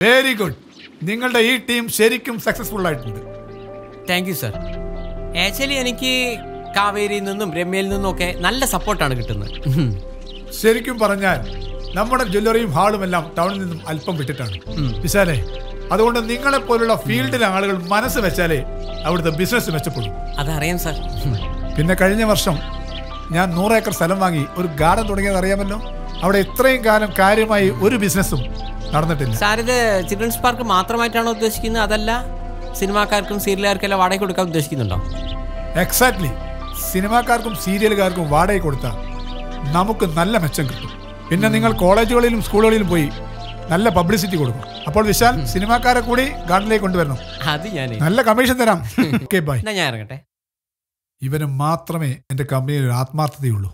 Very good നിങ്ങളുടെ ഈ team ശരിക്കും സക്സസ്ഫുൾ ആയിട്ടുണ്ട് താങ്ക് യു സർ ആക്ച്വലി എനിക്ക് കാവേരിയിൽ നിന്നും രമ്യയിൽ നിന്നും ഒക്കെ നല്ല സപ്പോർട്ടാണ് കിട്ടുന്നത് ഉം. ശരിക്കും പറഞ്ഞാൽ നമ്മുടെ ജ്വല്ലറിയും ഹാളും എല്ലാം ടൗണിൽ നിന്നും അല്പം വിട്ടിട്ടാണ് വിശാലേ അതുകൊണ്ട് നിങ്ങളെ പോലുള്ള ഫീൽഡിലെ ആളുകൾ മനസ്സ് വെച്ചാലേ അവിടുത്തെ ബിസിനസ് മെച്ചപ്പെടും അതറിയാം സർ ഉം. പിന്നെ കഴിഞ്ഞ വർഷം ഞാൻ നൂറ് ഏക്കർ സ്ഥലം വാങ്ങി ഒരു ഗാർഡൻ തുടങ്ങിയത് അറിയാമല്ലോ അവിടെ ഇത്രയും കാലം കാര്യമായി ഒരു ബിസിനസ്സും നടന്നിട്ടില്ല സാർ ഇത് ചിൽഡ്രൻസ് പാർക്ക് മാത്രമായിട്ടാണോ ഉദ്ദേശിക്കുന്നത് അതല്ല സിനിമാക്കാർക്കും സീരിയലുകാർക്കും എല്ലാം വാടക കൊടുക്കാൻ ഉദ്ദേശിക്കുന്നുണ്ടോ എക്സാക്ട്ലി സിനിമാക്കാർക്കും സീരിയലുകാർക്കും വാടക കൊടുത്താൽ നമുക്ക് നല്ല മെച്ചം കിട്ടും പിന്നെ നിങ്ങൾ കോളേജുകളിലും സ്കൂളുകളിലും പോയി നല്ല പബ്ലിസിറ്റി കൊടുക്കും അപ്പോൾ വിശാൽ സിനിമാക്കാരെ കൂടി ഗാർഡനിലേക്ക് കൊണ്ടുവരണം അത് ഞാൻ നല്ല കമ്മീഷൻ തരാം ഓക്കെ ബൈ എന്നാ ഞാൻ ഇറങ്ങട്ടെ ഇവന് മാത്രമേ എൻ്റെ കമ്പനിയിൽ ഒരു ആത്മാർത്ഥതയുള്ളൂ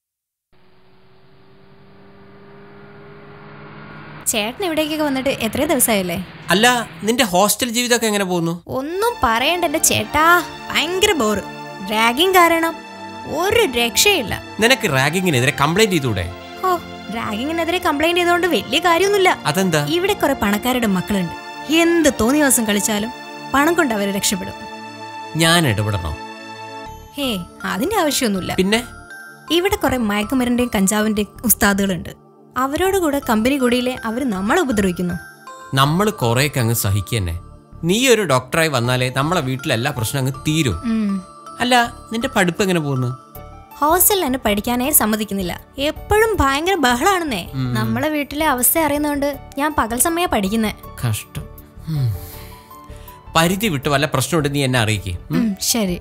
ചേട്ടൻ ഇവിടേക്കൊക്കെ വന്നിട്ട് എത്ര ദിവസമായല്ലേ അല്ല നിന്റെ ഹോസ്റ്റൽ ജീവിതമൊക്കെ എങ്ങനെ പോകുന്നു ഒന്നും പറയണ്ട എന്റെ ചേട്ടാ ഭയങ്കര ബോറ് റാഗിങ് കാരണം ഒരു രക്ഷയില്ല നിനക്ക് റാഗിങ്ങിനെതിരെ കംപ്ലൈന്റ് ചെയ്തൂടെ ഓ റാഗിങ്ങിനെതിരെ കംപ്ലൈന്റ് ചെയ്തുകൊണ്ട് വലിയ കാര്യമൊന്നുമില്ല അതെന്താ ഇവിടെ കുറെ പണക്കാരുടെ മക്കളുണ്ട് എന്ത് തോന്നിയ ദിവസം കളിച്ചാലും പണം കൊണ്ട് അവർ രക്ഷപ്പെടും ഞാൻ ഇടപെടണോ ഹേ അതിന്റെ ആവശ്യമൊന്നുമില്ല പിന്നെ ഇവിടെ കുറെ മയക്കുമരുന്റെയും കഞ്ചാവിന്റെയും ഉസ്താദുകളുണ്ട് അവരോട് കൂടെ കമ്പനി കൂടിയില്ലേ അവർ നമ്മളെ ഉപദ്രവിക്കുന്നു നമ്മൾ കുറേയൊക്കെ അങ്ങ് സഹിക്കന്നെ നീ ഒരു ഡോക്ടറായി വന്നാലേ നമ്മളെ വീട്ടിലെ എല്ലാ പ്രശ്നം അങ്ങ് തീരും ഉം. അല്ല നിന്റെ പഠിപ്പ് എങ്ങനെ പോകുന്നു ഹോസ്റ്റലിൽ എന്നെ പഠിക്കാനേ സമ്മതിക്കുന്നില്ല എപ്പോഴും ഭയങ്കര ബഹളാണെന്നേ നമ്മളെ വീട്ടിലെ അവസ്ഥ അറിയുന്നതുകൊണ്ട് ഞാൻ പകൽ സമയം പഠിക്കുന്നേ കഷ്ടം ഉം. പരിധി വിട്ട് വല്ല പ്രശ്നമുണ്ട് നീ എന്നെ അറിയിക്കേ ഉം, ശരി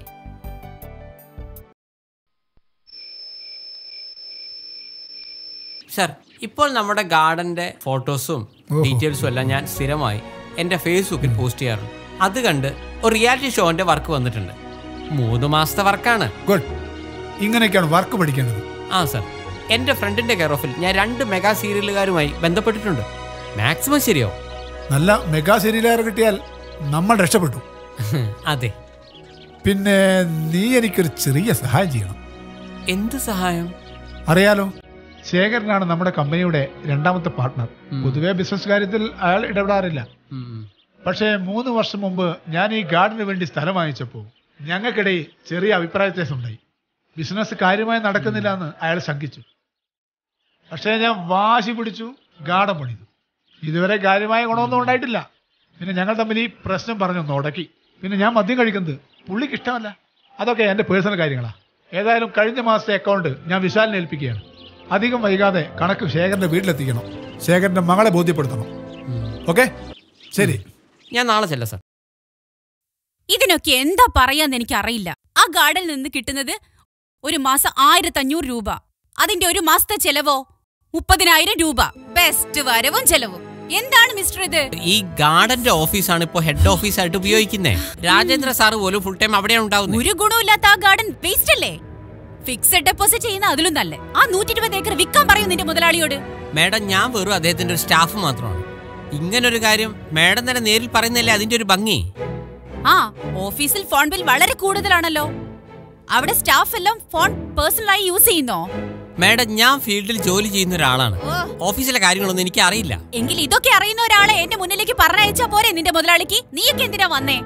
സാർ ഇപ്പോൾ നമ്മുടെ ഗാർഡന്റെ ഫോട്ടോസും ഡീറ്റെയിൽസും എല്ലാം ഞാൻ സ്ഥിരമായി എൻ്റെ ഫേസ്ബുക്കിൽ പോസ്റ്റ് ചെയ്യാറുണ്ട് അത് കണ്ട് ഒരു റിയാലിറ്റി ഷോന്റെ വർക്ക് വന്നിട്ടുണ്ട് മൂന്ന് മാസത്തെ വർക്കാണ് ഗുഡ് ഇങ്ങനെയൊക്കെയാണ് വർക്ക് പഠിക്കേണ്ടത് ആ സർ എൻ്റെ ഫ്രണ്ടിന്റെ കെയർ ഓഫിൽ ഞാൻ രണ്ട് മെഗാ സീരിയലുകാരുമായി ബന്ധപ്പെട്ടിട്ടുണ്ട് മാക്സിമം ശരിയോ നല്ല മെഗാ സീരിയലുകാരെ കിട്ടിയാൽ നമ്മൾ രക്ഷപ്പെട്ടു അതെ പിന്നെ നീ എനിക്കൊരു ചെറിയ സഹായം ചെയ്യണം എന്ത് സഹായം അറിയാലോ ശേഖരനാണ് നമ്മുടെ കമ്പനിയുടെ രണ്ടാമത്തെ പാർട്ട്ണർ പൊതുവെ ബിസിനസ് കാര്യത്തിൽ അയാൾ ഇടപെടാറില്ല ഉം. പക്ഷേ മൂന്ന് വർഷം മുമ്പ് ഞാൻ ഈ ഗാർഡന് വേണ്ടി സ്ഥലം വാങ്ങിച്ചപ്പോൾ ഞങ്ങൾക്കിടയിൽ ചെറിയ അഭിപ്രായ വ്യത്യാസം ഉണ്ടായി ബിസിനസ് കാര്യമായി നടക്കുന്നില്ല എന്ന് അയാൾ ശങ്കിച്ചു പക്ഷേ ഞാൻ വാശി പിടിച്ചു ഗാർഡൻ പണിതു ഇതുവരെ കാര്യമായ ഗുണമൊന്നും ഉണ്ടായിട്ടില്ല പിന്നെ ഞങ്ങൾ തമ്മിൽ ഈ പ്രശ്നം പറഞ്ഞൊന്ന് ഉടക്കി പിന്നെ ഞാൻ മദ്യം കഴിക്കുന്നത് പുള്ളിക്ക് ഇഷ്ടമല്ല അതൊക്കെ എൻ്റെ പേഴ്സണൽ കാര്യങ്ങളാണ് ഏതായാലും കഴിഞ്ഞ മാസത്തെ അക്കൗണ്ട് ഞാൻ വിശാലിനെ ഏൽപ്പിക്കുകയാണ് അധികം വൈകാതെ കണക്ക് ശേഖരന്റെ വീട്ടിലെത്തിക്കണം ശേഖരന്റെ മകളെ ബോധ്യപ്പെടുത്തണം ഓക്കെ ശരി ഞാൻ നാളെ ചെല്ലാം സാർ ഇതിനൊക്കെ എന്താ പറയാന്ന് എനിക്ക് അറിയില്ല ആ ഗാർഡനിൽ നിന്ന് കിട്ടുന്നത് ഒരു മാസം ആയിരത്തി അഞ്ഞൂറ് രൂപ അതിന്റെ ഒരു മാസത്തെ ചെലവോ മുപ്പതിനായിരം രൂപ ബെസ്റ്റ് വരവും ചെലവും എന്താണ് മിസ്റ്റർ ഇത് ഈ ഗാർഡന്റെ ഓഫീസാണ് ഇപ്പോൾ ഹെഡ് ഓഫീസായിട്ട് ഉപയോഗിക്കുന്നത് രാജേന്ദ്ര സാറ് പോലും ഫുൾ ടൈം അവിടെയാണ് ഉണ്ടാവുന്നത് ഒരു ഗുണമില്ലാത്ത ആ ഗാർഡൻ വേസ്റ്റ് അല്ലേ ഫിക്സഡ് ഡെപ്പോസിറ്റ് ചെയ്യുന്ന അതിലും നല്ല ആ നൂറ്റി ഇരുപത് ഏക്കർ വിൽക്കാൻ പറയൂ നിന്റെ മുതലാളിയോട് മാഡം ഞാൻ വെറും അദ്ദേഹത്തിന്റെ ഒരു സ്റ്റാഫ് മാത്രമാണ് ഇങ്ങനൊരു കാര്യം മാഡം തന്നെ നേരിൽ പറയുന്നല്ലേ അതിന്റെ ഒരു ഭംഗി ആ ഓഫീസിൽ ഫോൺ ബിൽ വളരെ കൂടുതലാണല്ലോ അവിടെ സ്റ്റാഫ് എല്ലാം ഫോൺ പേഴ്സണലായി യൂസ് ചെയ്യുന്നോ മാഡം ഞാൻ ഫീൽഡിൽ ജോലി ചെയ്യുന്ന ഒരാളാണ് ഓ. ഓഫീസിലെ കാര്യങ്ങളൊന്നും എനിക്ക് അറിയില്ല എങ്കിൽ ഇതൊക്കെ അറിയുന്ന ഒരാളെ എന്റെ മുന്നിലേക്ക് പറഞ്ഞയച്ചാ പോരെ നിന്റെ മുതലാളിക്ക് നീയൊക്കെ എന്തിനാ വന്നേ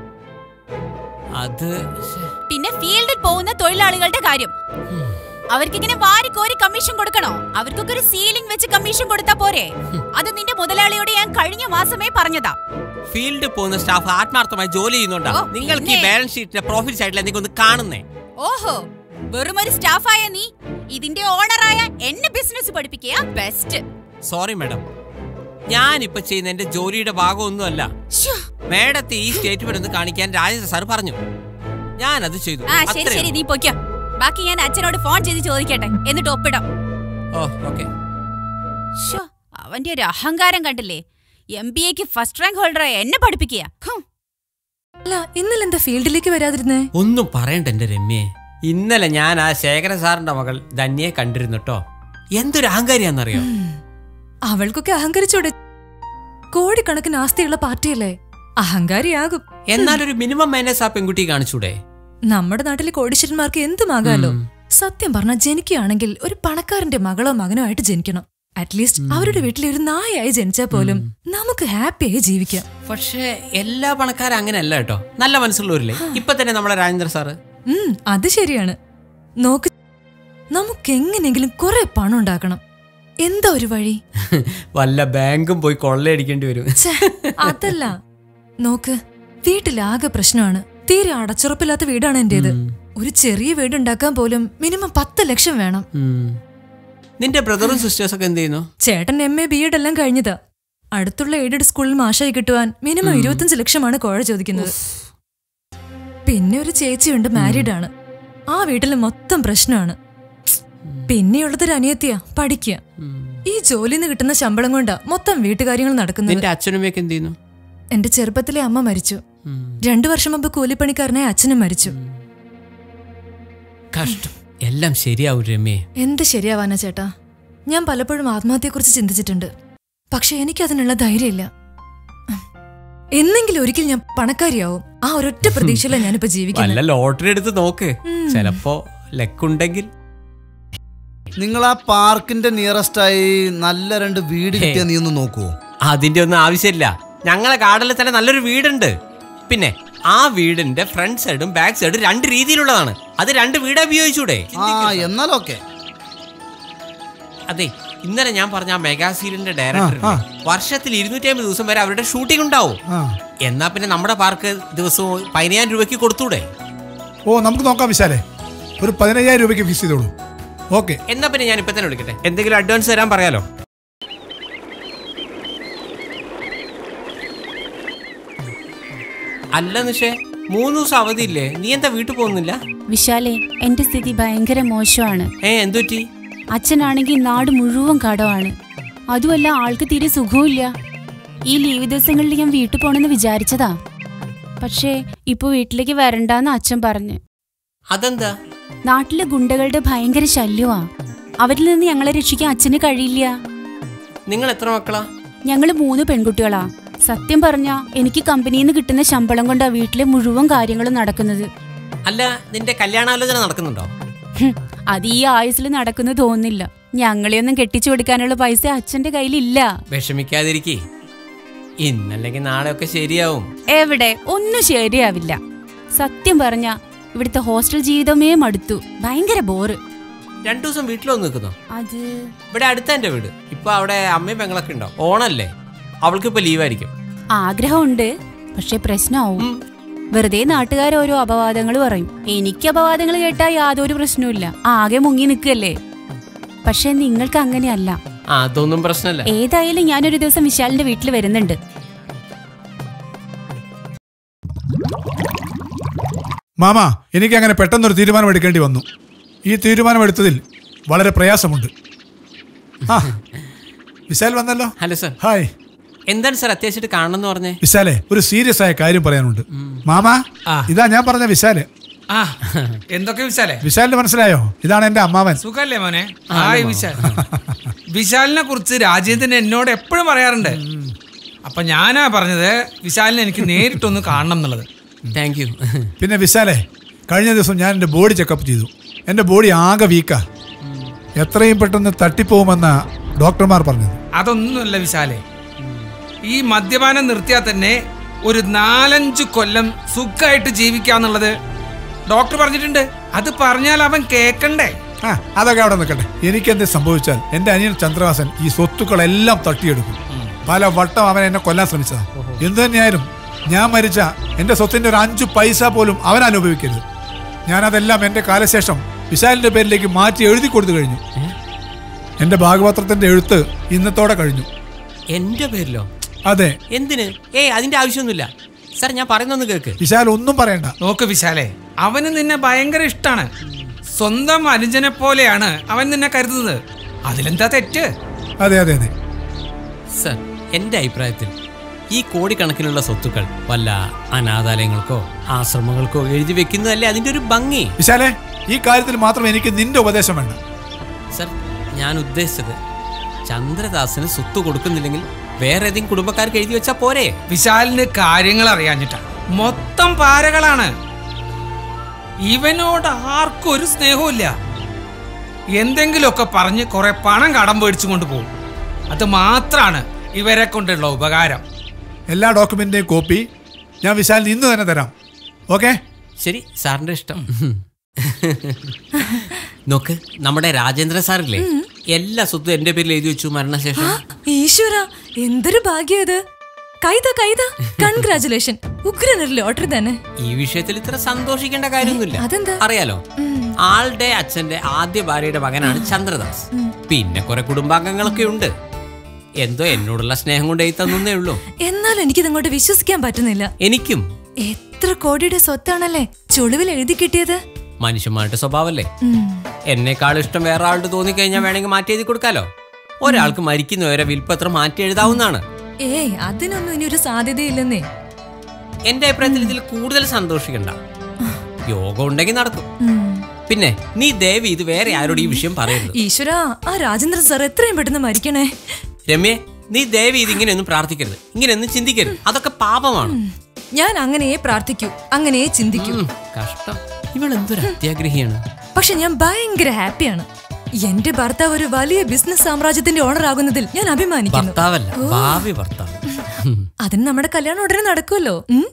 അത് പിന്നെ ഫീൽഡിൽ പോകുന്ന തൊഴിലാളികളുടെ കാര്യം അവർക്കിങ്ങനെ വാരിക്കോരി കമ്മീഷൻ കൊടുക്കണോ അവർക്കൊക്കെ ഒരു സീലിംഗ് വെച്ച് കമ്മീഷൻ കൊടുത്താ പോരെ അത് നിന്റെ മുതലാളിയോട് ഞാൻ കഴിഞ്ഞ മാസമേ പറഞ്ഞതാ ഫീൽഡിൽ പോകുന്ന സ്റ്റാഫ് ആത്മാർത്ഥമായി ജോലി ചെയ്യുന്നുണ്ടാ ഓ, നിങ്ങൾക്ക് ഈ പിന്നെ? ബാലൻസ് ഷീറ്റിന്റെ പ്രോഫിറ്റ് സൈഡിൽ എന്തെങ്കിലും ഒന്ന് കാണുന്നേ ഓഹോ വെറും ഒരു സ്റ്റാഫായ നീ ഇതിന്റെ ഓണറായ എന്നെ ബിസിനസ് പഠിപ്പിക്കുക ബെസ്റ്റ് സോറി മാഡം ഞാനിപ്പോ ചെയ്യുന്ന എന്റെ ജോലിയുടെ ഭാഗമൊന്നുമല്ല മാഡത്തെ ഈ സ്റ്റേറ്റ്മെന്റ് ഒന്ന് കാണിക്കാൻ രാജേന്ദ്ര സാർ പറഞ്ഞു ഞാൻ അത് ചെയ്തു ആ ശരി അത്രേ ശരി നീ പൊയ്ക്കോ ബാക്കി ഞാൻ അച്ഛനോട് ഫോൺ ചെയ്ത് ചോദിക്കട്ടെ എന്നിട്ട് ഒപ്പിടാം ഓ ഓക്കെ ശ്ശോ, അവന്റെ ഒരു അഹങ്കാരം കണ്ടില്ലേ എം ബി എക്ക് ഫസ്റ്റ് റാങ്ക് ഹോൾഡറായ എന്നെ പഠിപ്പിക്കുക ഹും. അല്ല ഇന്നലെ എന്താ ഫീൽഡിലേക്ക് വരാതിരുന്നേ ഒന്നും പറയണ്ട എന്റെ രമ്യേ ഇന്നലെ ഞാൻ ആ ശേഖര സാറിന്റെ മകൾ ധന്യയെ കണ്ടിരുന്നു കേട്ടോ എന്തൊരു അഹങ്കാരിയാന്നറിയോ അവൾക്കൊക്കെ അഹങ്കരിച്ചോടെ കോടിക്കണക്കിന് ആസ്തിയുള്ള പാർട്ടിയല്ലേ അഹങ്കാരിയാകും എന്നാലൊരു മിനിമം മാനേഴ്സ് ആ പെൺകുട്ടി കാണിച്ചൂടെ നമ്മുടെ നാട്ടിലെ കോടീശ്വരന്മാർക്ക് എന്തുമാകാലോ ഉം. സത്യം പറഞ്ഞാൽ ജനിക്കുകയാണെങ്കിൽ ഒരു പണക്കാരന്റെ മകളോ മകനോ ആയിട്ട് ജനിക്കണം അറ്റ്ലീസ്റ്റ് അവരുടെ വീട്ടിൽ ഒരു നായായി ജനിച്ചാൽ പോലും നമുക്ക് ഹാപ്പിയായി ജീവിക്കാം പക്ഷേ എല്ലാ പണക്കാരും അങ്ങനെയല്ല കേട്ടോ നല്ല മനസ്സുള്ളവരില്ലേ ഇപ്പൊ തന്നെ നമ്മുടെ രാജേന്ദ്ര സാറ് ഉം അത് ശരിയാണ് നോക്ക് നമുക്ക് എങ്ങനെയെങ്കിലും കുറെ പണം ഉണ്ടാക്കണം എന്താ ഒരു വഴി വല്ല ബാങ്കും പോയി കൊള്ളയടിക്കേണ്ടി വരും ഛെ, അതല്ല നോക്ക് വീട്ടിലാകെ പ്രശ്നമാണ് തീരെ അടച്ചുറപ്പില്ലാത്ത വീടാണ് എന്റേത് ഒരു ചെറിയ വീടുണ്ടാക്കാൻ പോലും മിനിമം പത്ത് ലക്ഷം വേണം ഉം. നിന്റെ ബ്രദറും സിസ്റ്റേഴ്സ് ഒക്കെ എന്ത് ചെയ്യുന്നു ചേട്ടൻ എം എ ബി എഡ് എല്ലാം കഴിഞ്ഞതാ അടുത്തുള്ള എയ്ഡഡ് സ്കൂളിൽ മാഷായി കിട്ടുവാൻ മിനിമം ഇരുപത്തഞ്ച് ലക്ഷമാണ് കോഴ ചോദിക്കുന്നത് പിന്നെ ഒരു ചേച്ചിയുണ്ട് മാരീഡ് ആണ് ആ വീട്ടിൽ മൊത്തം പ്രശ്നമാണ് പിന്നെയുള്ളത് ഒരു അനിയത്തിയാ പഠിക്കുക ഈ ജോലിന്ന് കിട്ടുന്ന ശമ്പളം കൊണ്ടാ മൊത്തം വീട്ടുകാര്യങ്ങൾ നടക്കുന്നത് നിന്റെ അച്ഛനുമൊക്കെ എന്ത് ചെയ്യുന്നു എന്റെ ചെറുപ്പത്തിലെ അമ്മ മരിച്ചു രണ്ടു വർഷം മുമ്പ് കൂലിപ്പണിക്കാരനായ അച്ഛനും മരിച്ചു കഷ്ടം എല്ലാം ശരിയാവും രമ്യേ എന്ത് ശരിയാവാനാ ചേട്ടാ ഞാൻ പലപ്പോഴും ആത്മഹത്യയെക്കുറിച്ച് ചിന്തിച്ചിട്ടുണ്ട് പക്ഷെ എനിക്കതിനുള്ള ധൈര്യമില്ല എന്നെങ്കിലും ഒരിക്കൽ ഞാൻ പണക്കാരിയാവും ആ ഒരൊറ്റ പ്രതീക്ഷയിലാണ് ഞാനിപ്പോ ജീവിക്കുന്നത് വല്ല ലോട്ടറി എടുത്ത് നോക്ക് ചിലപ്പോ ലക്കുണ്ടെങ്കിൽ നിങ്ങൾ ആ പാർക്കിന്റെ നിയറസ്റ്റ് ആയി നല്ല രണ്ട് വീട് കിട്ടിയ നീ ഒന്ന് നോക്കുവോ അതിന്റെ ഒന്നും ആവശ്യമില്ല ഞങ്ങളെ ഗാർഡനിൽ തന്നെ നല്ലൊരു വീടുണ്ട് പിന്നെ ആ വീടിന്റെ ഫ്രണ്ട് സൈഡും ബാക്ക് സൈഡും രണ്ട് രീതിയിലുള്ളതാണ് അത് രണ്ട് വീട് ഉപയോഗിച്ചൂടെ ആ എന്നാലൊക്കെ അതെ ഇന്നലെ ഞാൻ പറഞ്ഞ ആ മെഗാ സീരിയലിന്റെ ഡയറക്ടർ വർഷത്തിൽ ഇരുന്നൂറ്റി അമ്പത് ദിവസം വരെ അവരുടെ ഷൂട്ടിംഗ് ഉണ്ടാവും ആ എന്നാ പിന്നെ നമ്മുടെ പാർക്ക് ദിവസവും പതിനയ്യായിരം രൂപയ്ക്ക് കൊടുത്തൂടെ ഓ നമുക്ക് നോക്കാം വിശാലേ ഒരു പതിനയ്യായിരം രൂപയ്ക്ക് ഫീസ് ചെയ്തോളൂ ഓക്കെ എന്നാ പിന്നെ ഞാൻ ഇപ്പൊ തന്നെ വിളിക്കട്ടെ എന്തെങ്കിലും അഡ്വാൻസ് തരാൻ പറയാലോ അല്ല നിഷേ മൂന്ന് ദിവസം അവധിയില്ലേ നീ എന്താ വീട്ടിൽ പോകുന്നില്ല വിശാലേ എന്റെ സ്ഥിതി ഭയങ്കര മോശമാണ് ഏ എന്തുപറ്റി അച്ഛനാണെങ്കിൽ നാട് മുഴുവൻ കടമാണ് അതുമല്ല ആൾക്ക് തീരെ സുഖവുമില്ല ഈ ലീവ് ദിവസങ്ങളിൽ ഞാൻ വീട്ടിൽ പോണെന്ന് വിചാരിച്ചതാ പക്ഷേ ഇപ്പൊ വീട്ടിലേക്ക് വരണ്ടാന്ന് അച്ഛൻ പറഞ്ഞു അതെന്താ നാട്ടിലെ ഗുണ്ടകളുടെ ഭയങ്കര ശല്യമാ അവരിൽ നിന്ന് ഞങ്ങളെ രക്ഷിക്കാൻ അച്ഛന് കഴിയില്ല നിങ്ങൾ എത്ര മക്കളാ ഞങ്ങള് മൂന്ന് പെൺകുട്ടികളാ സത്യം പറഞ്ഞാ എനിക്ക് കമ്പനിയിൽ നിന്ന് കിട്ടുന്ന ശമ്പളം കൊണ്ടാ വീട്ടിലെ മുഴുവൻ കാര്യങ്ങളും നടക്കുന്നത് അല്ല നിന്റെ കല്യാണാലോചന നടക്കുന്നുണ്ടോ ഹും, അത് ഈ ആയുസിൽ നടക്കുന്നു തോന്നുന്നില്ല ഞങ്ങളെയൊന്നും കെട്ടിച്ചു കൊടുക്കാനുള്ള പൈസ അച്ഛന്റെ കയ്യിലില്ല വിഷമിക്കാതിരിക്കേ ഇന്നല്ലെങ്കിൽ നാളെ ഒക്കെ ശരിയാവും എവിടെ ഒന്നും ശരിയാവില്ല സത്യം പറഞ്ഞ ഇവിടുത്തെ ഹോസ്റ്റൽ ജീവിതമേ മടുത്തു ഭയങ്കര ബോറ് രണ്ടു ദിവസം വീട്ടിലൊന്ന് നിൽക്കുന്നോ അത് ഇവിടെ അടുത്ത എന്റെ വീട് ഇപ്പൊ അവിടെ അമ്മയും പെങ്ങളൊക്കെ ഉണ്ടോ ഓണല്ലേ അവൾക്ക് ഇപ്പൊ ലീവായിരിക്കും ആഗ്രഹമുണ്ട് പക്ഷെ പ്രശ്നമാവും വെറുതെ നാട്ടുകാർ ഓരോ അപവാദങ്ങൾ പറയും എനിക്ക് അപവാദങ്ങൾ കേട്ടാൽ യാതൊരു പ്രശ്നവുമില്ല ആകെ മുങ്ങി നിൽക്കല്ലേ പക്ഷെ നിങ്ങൾക്ക് അങ്ങനെയല്ല ആ അതൊന്നും പ്രശ്നമല്ല ഏതായാലും ഞാനൊരു ദിവസം വിശാലിന്റെ വീട്ടിൽ വരുന്നുണ്ട് മാമ എനിക്ക് അങ്ങനെ പെട്ടെന്നൊരു തീരുമാനം എടുക്കേണ്ടി വന്നു ഈ തീരുമാനം എടുത്തതിൽ വളരെ പ്രയാസമുണ്ട് ആ വിശാൽ വന്നല്ലോ ഹലോ സർ ഹായ് എന്താണ് സർ അത്യാവശ്യമായിട്ട് കാണണമെന്ന് പറഞ്ഞേ വിശാലെ ഒരു സീരിയസ് ആയ കാര്യം പറയാനുണ്ട് മാമ ഇതാ ഞാൻ പറഞ്ഞ വിശാല് ആ എന്തൊക്കെ വിശാലേ വിശാലിന് മനസ്സിലായോ ഇതാണ് എന്റെ അമ്മാവൻ സുഖല്ലേ മോനെ ഹായ് വിശാൽ വിശാലിനെ കുറിച്ച് രാജേന്ദ്രൻ എന്നോട് എപ്പോഴും പറയാറുണ്ട് അപ്പൊ ഞാനാ പറഞ്ഞത് വിശാലിനെ എനിക്ക് നേരിട്ടൊന്ന് കാണണം എന്നുള്ളത് താങ്ക് യു പിന്നെ വിശാലെ കഴിഞ്ഞ ദിവസം ഞാൻ എൻ്റെ ബോഡി ചെക്കപ്പ് ചെയ്തു എൻ്റെ ബോഡി ആകെ വീക്കാ എത്രയും പെട്ടെന്ന് തട്ടിപ്പോകുമെന്ന ഡോക്ടർമാർ പറഞ്ഞത് അതൊന്നുമല്ല വിശാലെ ഈ മദ്യപാനം നിർത്തിയാൽ തന്നെ ഒരു നാലഞ്ച് കൊല്ലം സുഖമായിട്ട് ജീവിക്കാന്നുള്ളത് ഡോക്ടർ പറഞ്ഞിട്ടുണ്ട് അത് പറഞ്ഞാൽ അവൻ കേക്കണ്ടേ ആ അതൊക്കെ അവിടെ നിൽക്കട്ടെ എനിക്കെന്ത് സംഭവിച്ചാൽ എൻ്റെ അനിയൻ ചന്ദ്രവാസൻ ഈ സ്വത്തുക്കളെല്ലാം തട്ടിയെടുക്കും പല വട്ടം അവൻ എന്നെ കൊല്ലാൻ ശ്രമിച്ചതാ എന്തു തന്നെയായാലും ഞാൻ മരിച്ച എൻ്റെ സ്വത്തിന്റെ ഒരു അഞ്ചു പൈസ പോലും അവൻ അനുഭവിക്കരുത് ഞാനതെല്ലാം എൻ്റെ കാലശേഷം വിശാലിന്റെ പേരിലേക്ക് മാറ്റി എഴുതി കൊടുത്തു കഴിഞ്ഞു എൻ്റെ ഭാഗപത്രത്തിന്റെ എഴുത്ത് ഇന്നത്തോടെ കഴിഞ്ഞു എന്റെ പേരിലോ അതെ എന്തിന് ഏയ് അതിന്റെ ആവശ്യമൊന്നുമില്ല സർ ഞാൻ പറയുന്നൊന്ന് കേക്ക് വിശാൽ ഒന്നും പറയണ്ട നോക്ക് വിശാലെ അവന് നിന്നെ ഭയങ്കര ഇഷ്ടാണ് സ്വന്തം അനുജനെ പോലെയാണ് അവൻ നിന്നെ കരുതുന്നത് അതിലെന്താ തെറ്റ് അതെ അതെ അതെ സർ എന്റെ അഭിപ്രായത്തിൽ ഈ കോടിക്കണക്കിനുള്ള സ്വത്തുക്കൾ വല്ല അനാഥാലയങ്ങൾക്കോ ആശ്രമങ്ങൾക്കോ എഴുതി വെക്കുന്നതല്ലേ അതിന്റെ ഒരു ഭംഗി വിശാലെ ഈ കാര്യത്തിൽ മാത്രം എനിക്ക് നിന്റെ ഉപദേശം വേണ്ട സർ ഞാൻ ഉദ്ദേശിച്ചത് ചന്ദ്രദാസിന് സ്വത്ത് കൊടുക്കുന്നില്ലെങ്കിൽ വേറെ ഏതെങ്കിലും കുടുംബക്കാർക്ക് എഴുതി വെച്ചാ പോരെ വിശാലിന് കാര്യങ്ങൾ അറിയാഞ്ഞിട്ടാണ് മൊത്തം പാരകളാണ് ഇവനോട് ആർക്കും ഒരു സ്നേഹവും ഇല്ല എന്തെങ്കിലുമൊക്കെ പറഞ്ഞ് കുറെ പണം കടം പേടിച്ചു കൊണ്ട് പോകും അത് മാത്രാണ് ഇവരെ കൊണ്ടുള്ള ഉപകാരം എല്ലാ ഡോക്യുമെന്റിന്റെയും കോപ്പി ഞാൻ വിശാലിന് ഇന്ന് തന്നെ തരാം ഓക്കെ ശരി സാറിന്റെ ഇഷ്ടം നോക്ക് നമ്മുടെ രാജേന്ദ്രൻ സാറില്ലേ എല്ലാ സ്വത്തും എന്റെ പേരിൽ എഴുതി വെച്ചു മരണശേഷം ഈശ്വര എന്തൊരു ഭാഗ്യം ഇത് കൈത കൈത കൺഗ്രാചുലേഷൻ ഉഗ്രനൊരു ലോട്ടറി തന്നെ ഈ വിഷയത്തിൽ ഇത്ര സന്തോഷിക്കേണ്ട കാര്യമൊന്നുമില്ല അതെന്താ? അറിയാലോ ആളുടെ അച്ഛന്റെ ആദ്യ ഭാര്യയുടെ മകനാണ് ചന്ദ്രദാസ് പിന്നെ കുറെ കുടുംബാംഗങ്ങളൊക്കെ ഉണ്ട് എന്തോ എന്നോടുള്ള സ്നേഹം കൊണ്ട് എഴുതി തന്നേ ഉള്ളൂ എന്നാലും എനിക്കിത് അങ്ങോട്ട് വിശ്വസിക്കാൻ പറ്റുന്നില്ല എനിക്കും എത്ര കോടിയുടെ സ്വത്താണല്ലേ ചുളിവിൽ എഴുതി കിട്ടിയത് മനുഷ്യന്മാരുടെ സ്വഭാവല്ലേ ഉം. എന്നെക്കാൾ ഇഷ്ടം വേറെ ആളുടെ തോന്നിക്കഴിഞ്ഞാൽ വേണമെങ്കിൽ മാറ്റി എഴുതി കൊടുക്കാലോ ഒരാൾക്ക് മരിക്കുന്നവരെ വിൽപ്പത്രം മാറ്റി എഴുതാവുന്നതാണ് ഏയ് അതിനൊന്നും ഇനി ഒരു സാധ്യതയില്ലെന്നേ എന്റെ അഭിപ്രായത്തിൽ ഇതിൽ കൂടുതൽ സന്തോഷിക്കണ്ട യോഗം ഉണ്ടെങ്കിൽ നടക്കും ഉം. പിന്നെ നീ ദേവി ഇത് വേറെ ആരോട് ഈ വിഷയം പറയരുത് ഈശ്വര ആ രാജേന്ദ്രൻ സാർ എത്രയും പെട്ടെന്ന് മരിക്കണേ രമ്യെ നീ ദേവി ഇത് ഇങ്ങനെയൊന്നും പ്രാർത്ഥിക്കരുത് ഇങ്ങനെയൊന്നും ചിന്തിക്കരുത് അതൊക്കെ പാപമാണ് ഞാൻ അങ്ങനെയേ പ്രാർത്ഥിക്കൂ അങ്ങനെയേ ചിന്തിക്കൂ ഉം, കഷ്ടം ഇവൾ എന്തൊരു അത്യാഗ്രഹിയാണ് പക്ഷെ ഞാൻ ഭയങ്കര ഹാപ്പിയാണ് എന്റെ ഭർത്താവ് ഒരു വലിയ ബിസിനസ് സാമ്രാജ്യത്തിന്റെ ഓണർ ആകുന്നതിൽ ഞാൻ അഭിമാനിക്കുന്നു ഭർത്താവല്ല ഭാവി ഭർത്താവ് ഉം. അതിന് നമ്മുടെ കല്യാണം ഉടനെ നടക്കുമല്ലോ ഉം?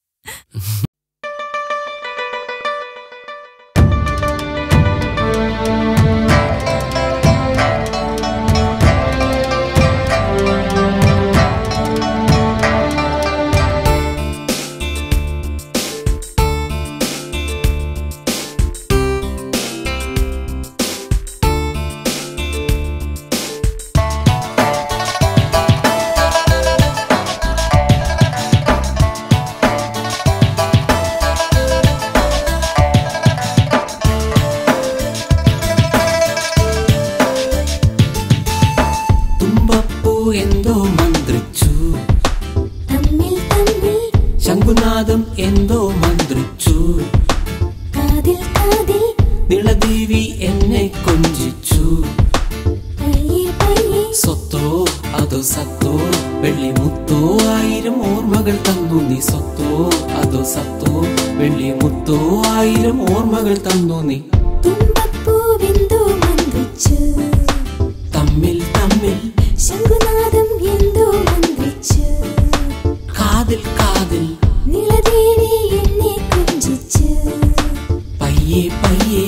തുമ്പപ്പൂ എന്തോ മന്ത്രിച്ചു തമ്മിൽ തമ്മിൽ ശംഖുനാഥം എന്തോ മന്ത്രിച്ചു കാതിൽ കാതിൽ നിളദേവി എന്നെ കൊഞ്ചിച്ചു പയ്യെ പയ്യെ സ്വത്തോ അതോ സത്തോ വെള്ളിമുത്തോ ആയിരം ഓർമ്മകൾ തന്നു നീ സ്വത്തോ അതോ സത്തോ വെള്ളിമുത്തോ ആയിരം ഓർമ്മകൾ തന്നു നീ തുമ്പപ്പൂവെന്തോ മന്ത്രിച്ചു തമ്മിൽ തമ്മിൽ ശംഖുനാദം എന്തോ മന്ത്രിച്ചു കാതിൽ കാതിൽ നിളദേവി എന്നെ കൊഞ്ചിച്ചു പയ്യെ പയ്യെ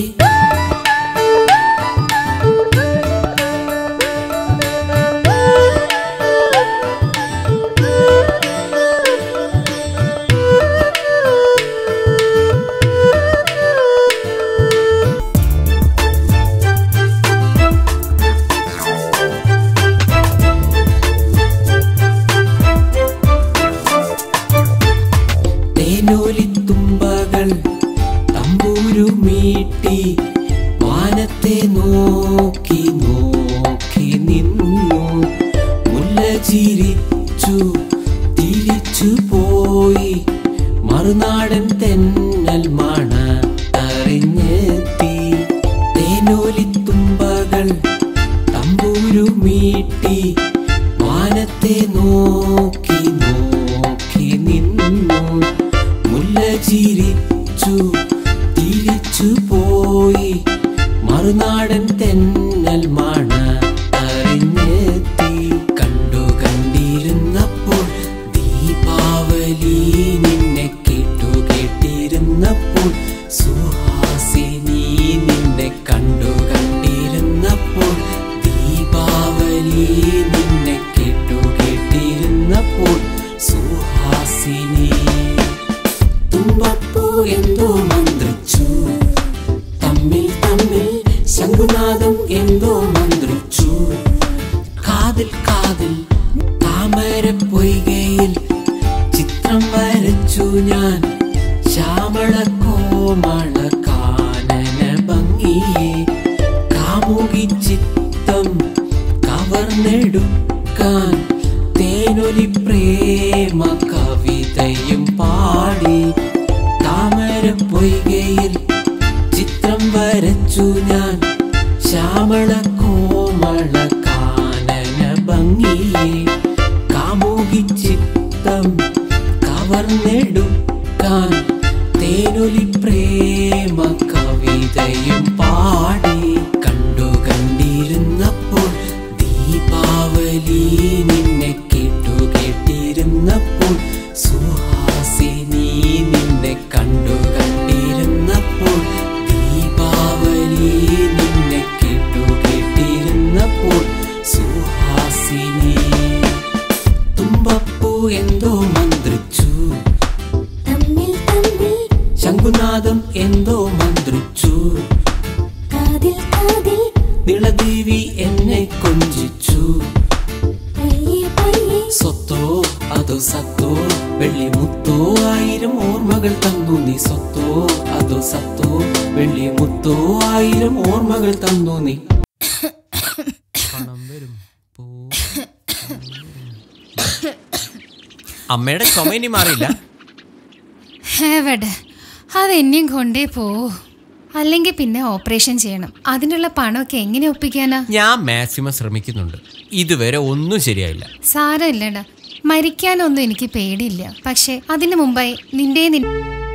തേനോലിത്തുമ്പകൾ തമ്പൂരു മീട്ടി വാനത്തെ നോക്കി നോക്കി നിന്നു മുല്ല ചിരിച്ചു തിരിച്ചു പോയി മറുനാടൻ തെന്നൽ മണ അറിഞ്ഞെത്തി തേനോലിത്തുമ്പകൾ തമ്പൂരു മീട്ടി വാനത്തെ നോക്കി നോക്കി നിന്നു മുല്ല ചിരിച്ചു തിരിച്ചു പോയി മറുനാടൻ തെന്നൽ മണ അറിഞ്ഞെത്തി കണ്ടു കണ്ടിരുന്നപ്പോൾ ദീപാവലി നിന്നെ കേട്ടു കേട്ടിരുന്നപ്പോൾ സുഹാസിനി നിന്നെ കണ്ടു കണ്ടിരുന്നപ്പോൾ ദീപാവലി നിന്നെ കേട്ടു കേട്ടിരുന്നപ്പോൾ സുഹാസിനി തുമ്പപ്പൂ എന്തോ മന്ത്രിച്ചു തമ്മിൽ തമ്മിൽ ശംഖുനാഥം എന്തോ മന്ത്രിച്ചു കാതിൽ കാതിൽ താമര പൊയ്കയിൽ ചിത്രം വരച്ചു ഞാൻ ശ്യാമള കോമള കാനന ഭംഗിയെ കാമുകി ചിത്തം കവർന്നെടുക്കാൻ തേനൊലി പ്രേമ കവിതയും പാടി താമര പൊയ്കയിൽ ചിത്രം വരച്ചു ഞാൻ ശ്യാമള കോമള കാനന ഭംഗിയെ കാമുകി ചിത്തം കവർന്നെടുക്കാൻ തേനൊലി പ്രേമ കവിതയും പാടി കണ്ടു കണ്ടിരുന്നപ്പോൾ ദീപാവലി ദീപാവലി നിന്നെ കേട്ടു കേട്ടിരുന്നപ്പോൾ സുഹാസിനി നിന്നെ കണ്ടു കണ്ടിരുന്നപ്പോൾ ദീപാവലി നിന്നെ കേട്ടു കേട്ടിരുന്നപ്പോൾ സുഹാസിനി തുമ്പപ്പൂ എന്തോ മന്ത്രിച്ചു തമ്മിൽ തമ്മിൽ ശംഖുനാഥം എന്തോ മന്ത്രിച്ചു കാതിൽ കാതിൽ നിളദേവി എന്നെ കൊഞ്ചിച്ചു പയ്യെ പയ്യെ സ്വത്തോ അതോ സത്തോ വെള്ളിമുത്തോ ആയിരം ഓർമ്മകൾ തന്നു നീ സ്വത്തോ അതോ സത്തോ വെള്ളിമുത്തോ ആയിരം ഓർമ്മകൾ തന്നു നീ പണം വരും പോ അമ്മയുടെ ചുമ ഇനി മാറിയില്ല എവിടെ അതെന്നെയും കൊണ്ടേ പോവൂ അല്ലെങ്കിൽ പിന്നെ ഓപ്പറേഷൻ ചെയ്യണം അതിനുള്ള പണമൊക്കെ എങ്ങനെ ഒപ്പിക്കാനാ ഞാൻ മാക്സിമം ശ്രമിക്കുന്നുണ്ട് ഇതുവരെ ഒന്നും ശരിയായില്ല സാരമില്ലടാ മരിക്കാനൊന്നും എനിക്ക് പേടിയില്ല പക്ഷെ അതിനു മുമ്പായി നിന്റെ നിൻ